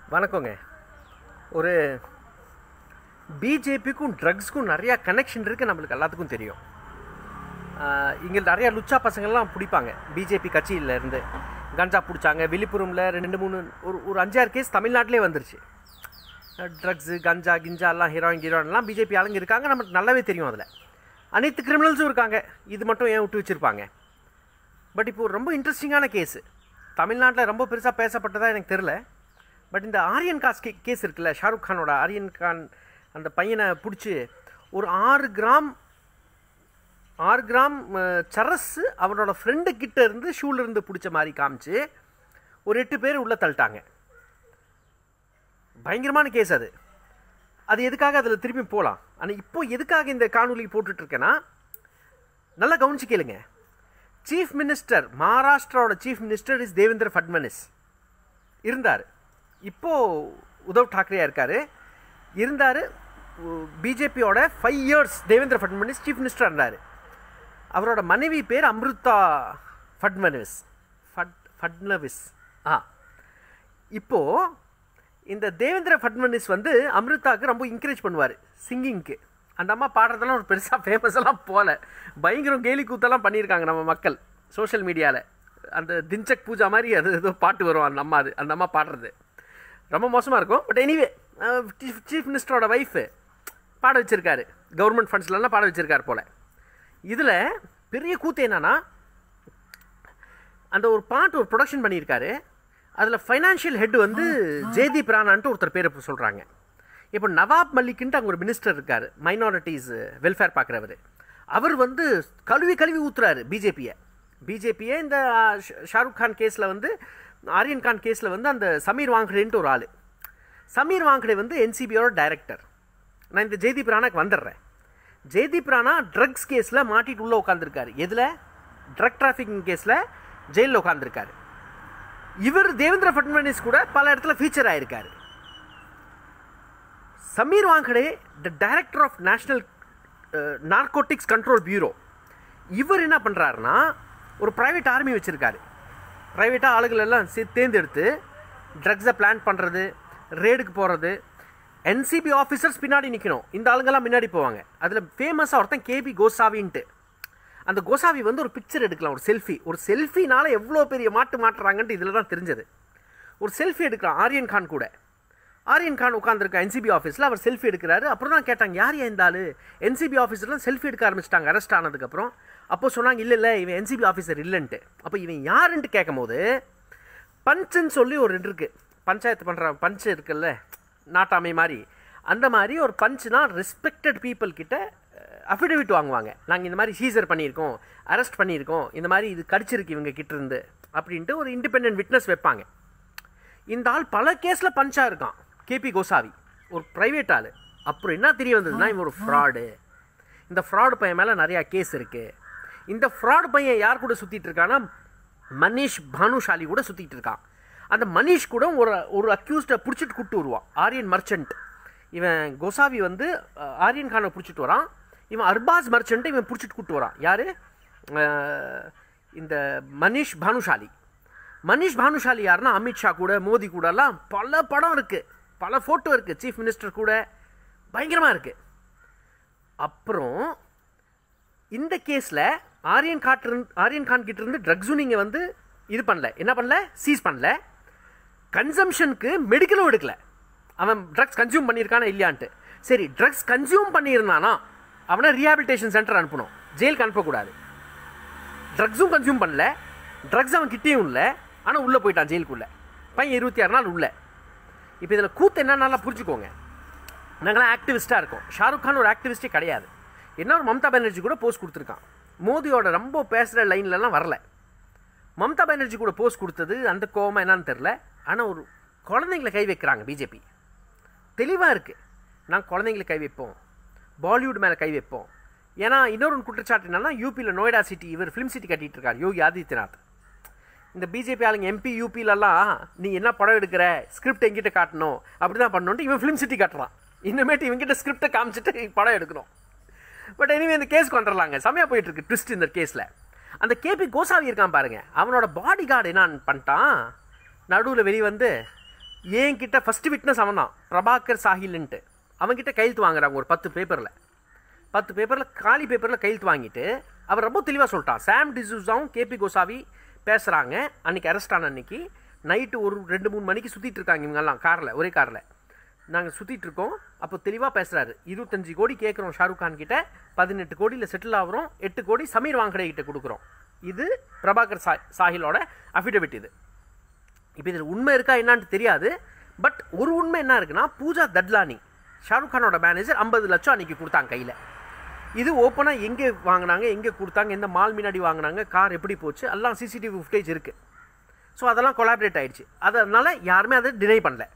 வணக்கங்க ஒரு பிஜேபிக்கும் ட்ரக்ஸ்க்கும் நிறையா கனெக்ஷன் இருக்குது நம்மளுக்கு எல்லாத்துக்கும் தெரியும் ஆஹ் இங்கே நிறையா லுச்சா பசங்கள்லாம் பிடிப்பாங்க பிஜேபி கட்சியில இருந்து கஞ்சா பிடிச்சாங்க விழுப்புரமில் ரெண்டு மூணு ஒரு ஒரு அஞ்சாறு கேஸ் தமிழ்நாட்டிலே வந்துருச்சு ட்ரக்ஸு கஞ்சா கிஞ்சா எல்லாம் ஹீரோயின் ஹீரோயின்லாம் பிஜேபி ஆளுங்க இருக்காங்க நமக்கு நல்லாவே தெரியும் அதில் அனைத்து கிரிமினல்ஸும் இருக்காங்க இது மட்டும் ஏன் விட்டு வச்சுருப்பாங்க பட் இப்போ ஒரு ரொம்ப இன்ட்ரெஸ்டிங்கான கேஸு தமிழ்நாட்டில் ரொம்ப பெருசாக பேசப்பட்டதா எனக்கு தெரில பட் இந்த ஆரியன் காஸ் கே கேஸ் இருக்குல்ல ஷாருக் கானோட ஆரியன் கான் அந்த பையனை பிடிச்சி ஒரு ஆறு கிராம் ஆறு கிராம் அஹ், சரஸு அவனோட ஃப்ரெண்டு கிட்ட இருந்து ஷூல இருந்து பிடிச்ச மாதிரி காமிச்சு ஒரு எட்டு பேர் உள்ளே தள்ளிட்டாங்க பயங்கரமான கேஸ் அது அது எதுக்காக அதில் திருப்பி போகலாம் ஆனால் இப்போ எதுக்காக இந்த காணொலி போட்டுட்ருக்கேன்னா நல்லா கவனிச்சு கேளுங்க சீஃப் மினிஸ்டர் மகாராஷ்டிராவோட chief minister is Devendra Fadnavis இருந்தார் இப்போ உத்தவ் தாக்கரேயா இருக்கார் இருந்தார் பிஜேபியோட five years Devendra Fadnavis chief minister இருந்தார் அவரோட மனைவி பேர் அம்ருதா ஃபட்மனிஸ் ஃபட் ஃபட்னவிஸ் ஆ இப்போது இந்த தேவேந்திர ஃபட்மனிஸ் வந்து அம்ருதாவுக்கு ரொம்ப என்கரேஜ் பண்ணுவார் சிங்கிங்க்கு அந்த அம்மா பாடுறதெல்லாம் ஒரு பெருசாக ஃபேமஸ் எல்லாம் போகல பயங்கரம் கேலி கூத்தெல்லாம் பண்ணியிருக்காங்க நம்ம மக்கள் சோஷியல் மீடியாவில் அந்த தின்சக் பூஜா மாதிரி அது ஏதோ பாட்டு வரும் அந்த அம்மா அது அந்த அம்மா பாடுறது ரொம்ப மோசமாக இருக்கும் பட் எனிவே சீஃப் மினிஸ்டரோட ஒய்ஃபு பாட வச்சிருக்காரு கவர்மெண்ட் ஃபண்ட்ஸ்லலாம் பாட வச்சிருக்காரு போல் இதில் பெரிய கூத்து என்னன்னா அந்த ஒரு பாட்டு ஒரு ப்ரொடக்ஷன் பண்ணியிருக்காரு அதில் ஃபைனான்ஷியல் ஹெட் வந்து ஜெய்தீப் ராணான்ட்டு ஒருத்தர் பேரை சொல்கிறாங்க இப்போ நவாப் மல்லிக்குன்ட்டு அங்கே ஒரு மினிஸ்டர் இருக்கார் மைனாரிட்டிஸ் வெல்ஃபேர் பார்க்குறவர் அவர் வந்து கழுவி கழுவி ஊத்துறாரு பிஜேபியை பிஜேபியை இந்த ஆ, ஷ- ஷாருக் கான் கேஸில் வந்து ஆரியன் கான் கேஸில் வந்து அந்த சமீர் வாங்கடேன்ட்டு ஒரு ஆள் சமீர் வாங்கடே வந்து என்சிபியோட டைரக்டர் நான் இந்த ஜெய்தீப் ராணாக்கு வந்துடுறேன் ஜெய்தீப் ராணா ட்ரக்ஸ் கேஸில் மாட்டிட்டு உள்ளே உட்காந்துருக்காரு எதில் ட்ரக் டிராஃபிக்கிங் கேஸில் ஜெயிலில் உட்காந்துருக்காரு இவர் தேவேந்திர ஃபட்னவிஸ் கூட பல இடத்துல ஃபீச்சர் ஆயிருக்காரு Sameer Wankhede the director of national narcotics control bureau இவர் என்ன பண்ணுறாருன்னா ஒரு ப்ரைவேட் ஆர்மி வச்சுருக்காரு ப்ரைவேட்டாக ஆளுகள் எல்லாம் சே தேர்ந்தெடுத்து ட்ரக்ஸை பிளான் பண்ணுறது ரேடுக்கு போகிறது என்சிபி ஆஃபீஸர்ஸ் பின்னாடி நிற்கணும் இந்த ஆளுங்கெல்லாம் முன்னாடி போவாங்க அதில் ஃபேமஸாக ஒருத்தன் கேபி கோசாவின்ட்டு அந்த கோசாவி வந்து ஒரு பிக்சர் எடுக்கலாம் ஒரு செல்ஃபி ஒரு செல்ஃபினால எவ்வளோ பெரிய மாட்டு மாட்டுறாங்கன்ட்டு இதில் தான் தெரிஞ்சது ஒரு செல்ஃபி எடுக்கலாம் ஆரியன் கான் கூட ஆரியன் கான் உட்காந்துருக்க என்சிபி ஆஃபீஸில் அவர் செல்ஃபி எடுக்கிறாரு அப்புறம் தான் கேட்டாங்க யார் ஏன் இந்த ஆளு என்சிபி ஆஃபீஸர்லாம் செல்ஃபி எடுக்க ஆரம்பிச்சிட்டாங்க அரெஸ்ட் ஆனதுக்கப்புறம் அப்போ சொன்னாங்க இல்லை இல்லை இவன் என்சிபி ஆஃபீஸர் இல்லைன்ட்டு அப்போ இவன் யாருன்ட்டு கேட்கும்போது பஞ்சுன்னு சொல்லி ஒரு இது இருக்கு பஞ்சாயத்து பண்ணுற பஞ்ச் இருக்குல்ல நாட்டாமை மாதிரி அந்த மாதிரி ஒரு பஞ்சுனா ரெஸ்பெக்டட் பீப்புள் கிட்ட அஃபிடவிட் வாங்குவாங்க நாங்கள் இந்த மாதிரி சீசர் பண்ணியிருக்கோம் அரெஸ்ட் பண்ணியிருக்கோம் இந்த மாதிரி இது கடிச்சிருக்கு இவங்க கிட்ட இருந்து அப்படின்ட்டு ஒரு இண்டிபெண்டன்ட் விட்னஸ் வைப்பாங்க இந்த ஆள் பல கேஸில் பஞ்சா இருக்கான் கேபி கோசாவி ஒரு ப்ரைவேட் ஆள் அப்புறம் என்ன தெரிய வந்ததுன்னா இவன் ஒரு ஃப்ராடு இந்த ஃப்ராடு பையன் மேலே நிறையா கேஸ் இருக்குது இந்த ஃப்ராடு பையன் யார் கூட சுற்றிட்டு இருக்கான்னா மனிஷ் பானுஷாலி கூட சுற்றிட்டு இருக்கான் அந்த மனிஷ் கூட ஒரு ஒரு அக்யூஸ்டை பிடிச்சிட்டு கூப்பிட்டு வருவான் ஆரியன் மர்ச்சன்ட் இவன் கோசாவி வந்து அஹ், ஆரியன் கானை பிடிச்சிட்டு வரான் இவன் அர்பாஸ் மர்ச்சன்ட்டை இவன் பிடிச்சிட்டு கூப்பிட்டு வரான் யார் இந்த மனிஷ் பானுஷாலி மனிஷ் பானுஷாலி யாருன்னா அமித்ஷா கூட மோடி கூடலாம் பல படம் இருக்குது பல ஃபோட்டோ இருக்குது சீஃப் மினிஸ்டர் கூட பயங்கரமாக இருக்குது அப்புறம் இந்த கேஸில் ஆரியன் காட்டு ஆரியன் கான் கிட்ட இருந்து ட்ரக்ஸும் நீங்கள் வந்து இது பண்ணல என்ன பண்ணல சீஸ் பண்ணல கன்சம்ஷனுக்கு மெடிக்கலும் எடுக்கல அவன் ட்ரக்ஸ் கன்சியூம் பண்ணியிருக்கானா இல்லையான்ட்டு சரி ட்ரக்ஸ் கன்சியூம் பண்ணியிருந்தானா அவனை ரீஹாபிலிட்டேஷன் சென்டர் அனுப்பணும் ஜெயிலுக்கு அனுப்பக்கூடாது ட்ரக்ஸும் கன்சியூம் பண்ணல ட்ரக்ஸ் அவன் கிட்டேயும் இல்லை ஆனால் உள்ளே போயிட்டான் ஜெயிலுக்குள்ளே பையன் இருபத்தி ஆறு நாள் உள்ள இப்போ இதில் கூத்து என்னன்னா புரிஞ்சுக்கோங்க நாங்களாம் ஆக்டிவிஸ்ட்டாக இருக்கோம் ஷாருக் கான் ஒரு ஆக்டிவிஸ்டே கிடையாது என்ன ஒரு மம்தா பானர்ஜி கூட போஸ்ட் கொடுத்துருக்கான் மோதியோட ரொம்ப பேசுகிற லைன்லலாம் வரல மம்தா பானர்ஜி கூட போஸ்ட் கொடுத்தது அந்த கோவமா என்னன்னு தெரில ஆனால் ஒரு குழந்தைங்களை கை வைக்கிறாங்க பிஜேபி தெளிவாக இருக்குது நாங்கள் குழந்தைங்களை கை வைப்போம் பாலிவுட் மேலே கை வைப்போம் ஏன்னா இன்னொரு குற்றச்சாட்டு என்னன்னா யூபியில் நோய்டா சிட்டி இவர் ஃபிலிம் சிட்டி கட்டிட்டு இருக்கார் யோகி ஆதித்யநாத் இந்த பிஜேபி ஆளுங்க எம்பி யூபிலலாம் நீ என்ன படம் எடுக்கிற ஸ்கிரிப்ட் எங்கிட்ட காட்டணும் அப்படி தான் பண்ணணுன்ட்டு இவன் ஃபிலிம் சிட்டி காட்டுறான் இன்னமேட்டு இவங்கிட்ட ஸ்கிரிப்டை காமிச்சிட்டு படம் எடுக்கணும் பட் எனிவே இந்த கேஸ்க்கு வந்துடலாங்க செம்மையாக போயிட்டு இருக்கு ட்விஸ்ட் இந்த கேஸில் அந்த கேபி கோசாவி இருக்கான் பாருங்க அவனோட பாடி கார்டு என்ன பண்ணிட்டான் நடுவில் வெளியே வந்து என்கிட்ட ஃபஸ்ட்டு விட்னஸ் அவன் தான் பிரபாகர் சாஹில்ன்ட்டு அவன்கிட்ட கையெழுத்து வாங்குறாங்க ஒரு பத்து பேப்பரில் பத்து பேப்பரில் காலி பேப்பரில் கையெழுத்து வாங்கிட்டு அவர் ரொம்ப தெளிவாக சொல்லிட்டான் சாம் டிசூஸாவும் கேபி கோசாவி பேசுகிறாங்க அன்றைக்கி அரெஸ்ட் ஆன அன்னைக்கு நைட்டு ஒரு ரெண்டு மூணு மணிக்கு சுற்றிட்டு இருக்காங்க இவங்கெல்லாம் காரில் ஒரே காரில் நாங்கள் சுற்றிட்டு இருக்கோம் அப்போ தெளிவாக பேசுகிறாரு இருபத்தஞ்சு கோடி கேட்குறோம் ஷாருக் கான் கிட்ட பதினெட்டு கோடியில் செட்டில் ஆகிறோம் எட்டு கோடி சமீர் வாங்கடே கிட்ட கொடுக்குறோம் இது பிரபாகர் சா சாஹிலோட அஃபிடவிட் இது இப்போ இதில் உண்மை இருக்கா என்னான்னு தெரியாது பட் ஒரு உண்மை என்ன இருக்குன்னா பூஜா தட்லானி ஷாருக் கானோட மேனேஜர் ஐம்பது லட்சம் அன்றைக்கி கொடுத்தாங்க கையில் இது ஓப்பனாக எங்கே வாங்கினாங்க எங்கே கொடுத்தாங்க எந்த மால் முன்னாடி வாங்கினாங்க கார் எப்படி போச்சு எல்லாம் சிசிடிவி ஃபுட்டேஜ் இருக்குது ஸோ அதெல்லாம் கொலாபரேட் ஆயிடுச்சு அதனால யாருமே அதை டினை பண்ணல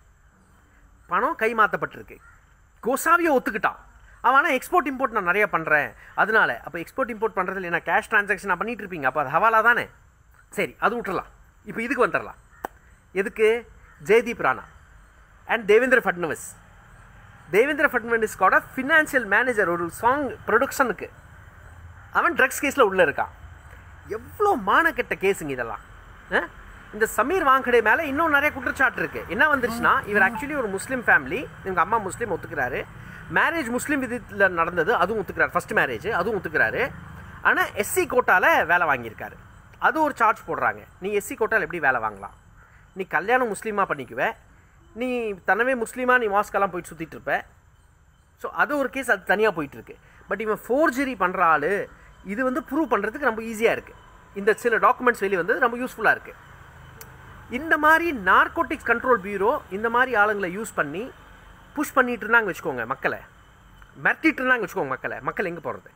பணம் கைமாற்றப்பட்டிருக்கு கோசாவியை ஒத்துக்கிட்டான் அவன் ஆனால் எக்ஸ்போர்ட் இம்போர்ட் நான் நிறைய பண்ணுறேன் அதனால அப்போ எக்ஸ்போர்ட் இம்போர்ட் பண்ணுறதுல என்ன கேஷ் ட்ரான்சாக்ஷன் நான் பண்ணிட்டு இருப்பீங்க அப்போ அது ஹவாலா தானே சரி அது விட்டுறலாம் இப்போ இதுக்கு வந்துடலாம் எதுக்கு ஜெயதீப் ராணா அண்ட் தேவேந்திர ஃபட்னவிஸ் தேவேந்திர ஃபட்னவிஸ்கோட ஃபினான்ஷியல் மேனேஜர் ஒரு சாங் ப்ரொடக்ஷனுக்கு அவன் ட்ரக்ஸ் கேஸில் உள்ளே இருக்கான் எவ்வளோ மானக்கெட்ட கேஸுங்க இதெல்லாம் ஆ? இந்த சமீர் வாங்கடே மேலே இன்னும் நிறைய குற்றச்சாட்டு இருக்கு என்ன வந்துருச்சுன்னா இவர் ஆக்சுவலி ஒரு முஸ்லீம் ஃபேமிலி இவங்க அம்மா முஸ்லீம் ஒத்துக்கிறாரு மேரேஜ் முஸ்லீம் விதத்தில் நடந்தது அதுவும் ஒத்துக்கிறார் ஃபர்ஸ்ட் மேரேஜ் அதுவும் ஒத்துக்கிறாரு ஆனால் எஸ்சி கோட்டாவில் வேலை வாங்கியிருக்காரு அது ஒரு சார்ஜ் போடுறாங்க நீ எஸ்சி கோட்டாவில் எப்படி வேலை வாங்கலாம் நீ கல்யாணம் முஸ்லீமாக பண்ணிக்குவ நீ தனவே முஸ்லீமாக நீ மாஸ்கெல்லாம் போயிட்டு சுற்றிட்டு இருப்ப ஸோ அது ஒரு கேஸ் அது தனியாக போயிட்டுருக்கு பட் இவன் ஃபோர்ஜரி பண்ணுற ஆள் இது வந்து ப்ரூவ் பண்ணுறதுக்கு ரொம்ப ஈஸியாக இருக்குது இந்த சில டாக்குமெண்ட்ஸ் வெளியே வந்து ரொம்ப யூஸ்ஃபுல்லாக இருக்குது இந்த மாதிரி நார்கோட்டிக்ஸ் கண்ட்ரோல் பியூரோ இந்த மாதிரி ஆளுங்களை யூஸ் பண்ணி புஷ் பண்ணிட்டு இருந்தாங்க வச்சுக்கோங்க மக்களை மிரட்டிட்டு இருந்தாங்க வச்சுக்கோங்க மக்களை மக்கள் எங்கே போகிறது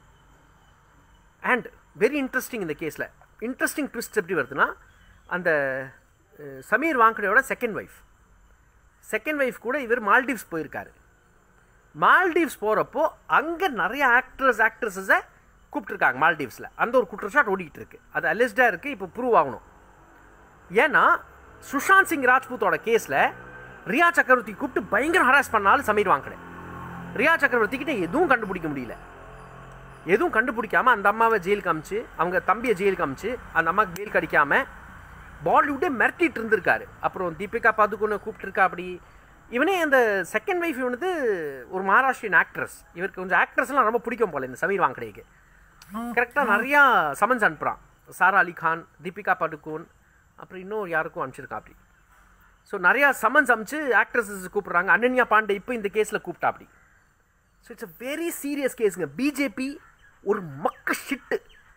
அண்ட் வெரி இன்ட்ரெஸ்டிங் இந்த கேஸில் இன்ட்ரெஸ்டிங் ட்விஸ்ட் எப்படி வருதுன்னா அந்த அஹ், சமீர் வாங்கடையோட செகண்ட் ஒய்ஃப் செகண்ட் ஒய்ஃப் கூட இவர் மால்டீவ்ஸ் போயிருக்காரு மால்டீவ்ஸ் போகிறப்போ அங்கே நிறைய ஆக்டர்ஸ் ஆக்ட்ரஸஸை கூப்பிட்டுருக்காங்க மால்டீவ்ஸில் அந்த ஒரு குற்றச்சாட்டு ஓடிக்கிட்டு இருக்கு அது அலிஸ்டாக இருக்குது இப்போ ப்ரூவ் ஆகணும் ஏன்னா சுஷாந்த் சிங் ராஜ்பூத்தோட கேஸில் ரியா சக்கரவர்த்தி கூப்பிட்டு பயங்கர ஹராஸ் பண்ணாலும் சமீர் வாங்கடே ரியா சக்கரவர்த்தி கிட்ட எதுவும் கண்டுபிடிக்க முடியல எதுவும் கண்டுபிடிக்காம அந்த அம்மாவை ஜெயிலுக்கு அமிச்சு அவங்க தம்பியை ஜெயிலுக்கு அமிச்சு அந்த அம்மாவுக்கு ஜெயிலுக்கு அடிக்காம பாலிவுட்டே மிரட்டிட்டு இருந்திருக்காரு அப்புறம் தீபிகா பாதுகோனை கூப்பிட்டுருக்கா அப்படி இவனே அந்த செகண்ட் ஒய்ஃப் இவனது ஒரு மகாராஷ்டிரியன் ஆக்ட்ரஸ் இவருக்கு கொஞ்சம் ஆக்ட்ரஸ்லாம் ரொம்ப பிடிக்கும் போல இந்த சமீர் வாங்கடைக்கு கரெக்டாக நிறையா சமன்ஸ் அனுப்புகிறான் சாரா அலி கான் தீபிகா படுகோன் அப்புறம் இன்னும் யாருக்கும் அனுப்பிச்சிருக்கா அப்படி ஸோ நிறையா சமன்ஸ் அமிச்சு ஆக்ட்ரஸஸ் கூப்பிட்றாங்க அனன்யா பாண்டே இப்போ இந்த கேஸில் கூப்பிட்டா அப்படி so it's a very serious கேஸுங்க பிஜேபி ஒரு மக்க ஷிட்டு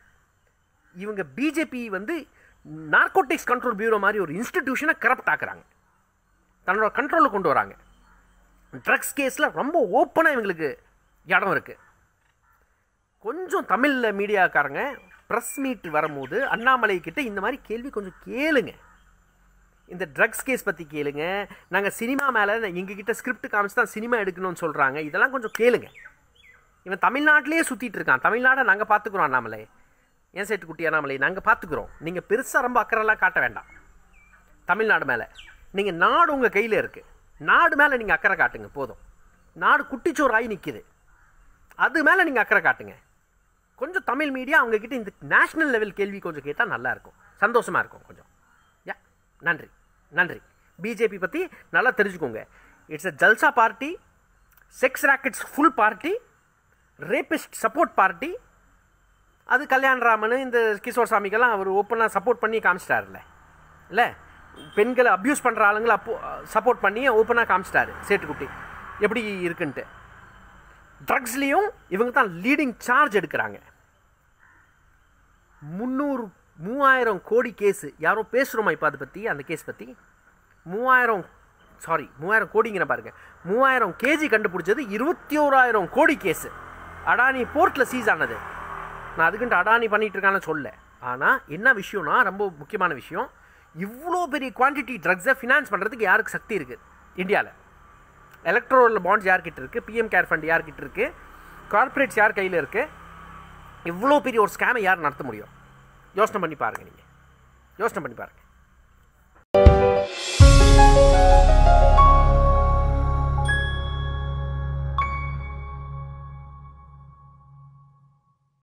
இவங்க பிஜேபி வந்து நார்கோட்டிக்ஸ் கண்ட்ரோல் பியூரோ மாதிரி ஒரு இன்ஸ்டிடியூஷனை கரப்ட் ஆக்குறாங்க தன்னோட கண்ட்ரோலில் கொண்டு வராங்க ட்ரக்ஸ் கேஸில் ரொம்ப ஓப்பனாக இவங்களுக்கு இடம் இருக்குது கொஞ்சம் தமிழில் மீடியாக்காரங்க ப்ரெஸ் மீட் வரும்போது அண்ணாமலை கிட்ட இந்த மாதிரி கேள்வி கொஞ்சம் கேளுங்க இந்த ட்ரக்ஸ் கேஸ் பற்றி கேளுங்க நாங்கள் சினிமா மேலே எங்ககிட்ட ஸ்கிரிப்ட் காமிச்சு தான் சினிமா எடுக்கணும்னு சொல்கிறாங்க இதெல்லாம் கொஞ்சம் கேளுங்க இவன் தமிழ்நாட்டிலேயே சுற்றிட்டு இருக்கான் தமிழ்நாடை நாங்கள் பார்த்துக்குறோம் அண்ணாமலை ஏன் சேட்டு குட்டி அண்ணாமலை நாங்கள் பார்த்துக்குறோம் நீங்கள் பெருசாக ரொம்ப அக்கறைலாம் காட்ட வேண்டாம் தமிழ்நாடு மேலே நீங்கள் நாடு உங்கள் கையில் இருக்குது நாடு மேலே நீங்கள் அக்கறை காட்டுங்க போதும் நாடு குட்டிச்சோறாகி நிற்கிது அது மேலே நீங்கள் அக்கறை காட்டுங்க கொஞ்சம் தமிழ் மீடியா அவங்கக்கிட்ட இந்த நேஷ்னல் லெவல் கேள்வி கொஞ்சம் கேட்டால் நல்லா இருக்கும் சந்தோஷமாக இருக்கும் கொஞ்சம் யா நன்றி நன்றி பிஜேபி பற்றி நல்லா தெரிஞ்சுக்கோங்க it's a jalsa party sex rackets full party rapist support party அது கல்யாணராமன் இந்த கிஷோர் சாமிக்கெல்லாம் அவர் ஓப்பனாக சப்போர்ட் பண்ணி காமிச்சிட்டாருல்ல இல்லை பெண்களை அப்யூஸ் பண்ணுற ஆளுங்களை அப்போ சப்போர்ட் பண்ணி ஓப்பனாக காமிச்சிட்டாரு சேட்டுக்குட்டி எப்படி இருக்குன்ட்டு ட்ரக்ஸ்லேயும் இவங்க தான் லீடிங் சார்ஜ் எடுக்கிறாங்க முந்நூறு மூவாயிரம் கோடி கேஸு யாரோ பேசுகிறோமா இப்போ அதை பற்றி அந்த கேஸ் பற்றி மூவாயிரம் சாரி மூவாயிரம் கோடிங்கிற பாருங்க மூவாயிரம் கேஜி கண்டுபிடிச்சது இருபத்தி ஓராயிரம் கோடி கேஸு அடானி போர்ட்டில் சீஸ் ஆனது நான் அதுக்குன்ட்டு அடானி பண்ணிட்டு இருக்கான்னு சொல்ல ஆனால் என்ன விஷயம்னா ரொம்ப முக்கியமான விஷயம் இவ்வளோ பெரிய குவான்டிட்டி ட்ரக்ஸை ஃபினான்ஸ் பண்ணுறதுக்கு யாருக்கு சக்தி இருக்குது இந்தியாவில் எலக்ட்ரோல் பாண்ட்ஸ் யார்கிட்ட இருக்குது பிஎம் கேர் ஃபண்ட் யார்கிட்ட இருக்குது கார்ப்பரேட்ஸ் யார் கையில் இருக்குது இவ்வளோ பெரிய ஒரு ஸ்கேமை யார் நடத்த முடியும் யோசனை பண்ணி பாருங்கள் நீங்கள் யோசனை பண்ணி பாருங்கள்